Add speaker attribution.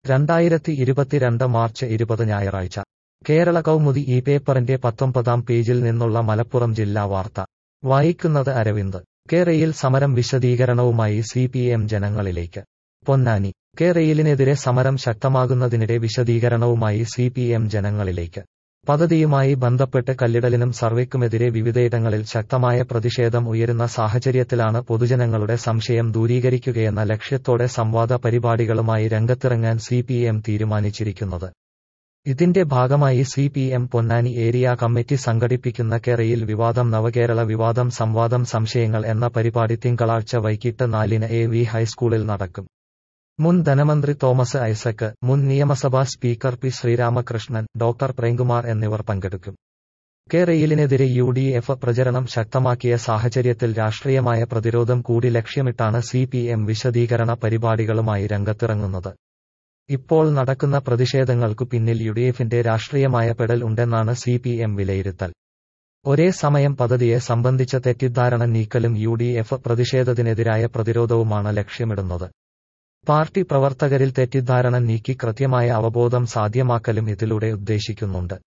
Speaker 1: രണ്ടായിരത്തി ഇരുപത്തിരണ്ട് മാർച്ച് ഇരുപത് ഞായറാഴ്ച കേരള കൗമുദി ഈ പേപ്പറിന്റെ പത്തൊമ്പതാം പേജിൽ നിന്നുള്ള മലപ്പുറം ജില്ലാ വാർത്ത വായിക്കുന്നത് അരവിന്ദ് കേരയിൽ സമരം വിശദീകരണവുമായി സി പി എം ജനങ്ങളിലേക്ക് പൊന്നാനി കേരയിലിനെതിരെ സമരം ശക്തമാകുന്നതിനിടെ വിശദീകരണവുമായി സി പി എം ജനങ്ങളിലേക്ക് പദ്ധതിയുമായി ബന്ധപ്പെട്ട് കല്ലിടലിനും സർവേക്കുമെതിരെ വിവിധയിടങ്ങളിൽ ശക്തമായ പ്രതിഷേധം ഉയരുന്ന സാഹചര്യത്തിലാണ് പൊതുജനങ്ങളുടെ സംശയം ദൂരീകരിക്കുകയെന്ന ലക്ഷ്യത്തോടെ സംവാദ പരിപാടികളുമായി രംഗത്തിറങ്ങാൻ സി പി എം തീരുമാനിച്ചിരിക്കുന്നത് ഇതിന്റെ ഭാഗമായി C P M Ponnani area committee സംഘടിപ്പിക്കുന്ന കേരയിൽ വിവാദം നവകേരള വിവാദം സംവാദം സംശയങ്ങൾ എന്ന പരിപാടി തിങ്കളാഴ്ച വൈകിട്ട് നാലിന് എ വി ഹൈസ്കൂളിൽ നടക്കും മുൻ ധനമന്ത്രി തോമസ് ഐസക് മുൻ നിയമസഭാ speaker P Sreeramakrishnan doctor Premkumar എന്നിവർ പങ്കെടുക്കും കേരയിലിനെതിരെ യു ഡി എഫ് പ്രചരണം ശക്തമാക്കിയ സാഹചര്യത്തിൽ രാഷ്ട്രീയമായ പ്രതിരോധം കൂടി ലക്ഷ്യമിട്ടാണ് സി പി എം വിശദീകരണ പരിപാടികളുമായി രംഗത്തിറങ്ങുന്നത് ഇപ്പോൾ നടക്കുന്ന പ്രതിഷേധങ്ങൾക്കു പിന്നിൽ യു ഡി എഫിന്റെ രാഷ്ട്രീയമായ പെടൽ ഉണ്ടെന്നാണ് സി പി എം വിലയിരുത്തൽ ഒരേ സമയം പദ്ധതിയെ സംബന്ധിച്ച തെറ്റിദ്ധാരണ നീക്കലും യു ഡി എഫ് പ്രതിഷേധത്തിനെതിരായ പ്രതിരോധവുമാണ് ലക്ഷ്യമിടുന്നത് പാർട്ടി പ്രവർത്തകരിൽ തെറ്റിദ്ധാരണ നീക്കി കൃത്യമായ അവബോധം സാധ്യമാക്കലും ഇതിലൂടെ ഉദ്ദേശിക്കുന്നുണ്ട്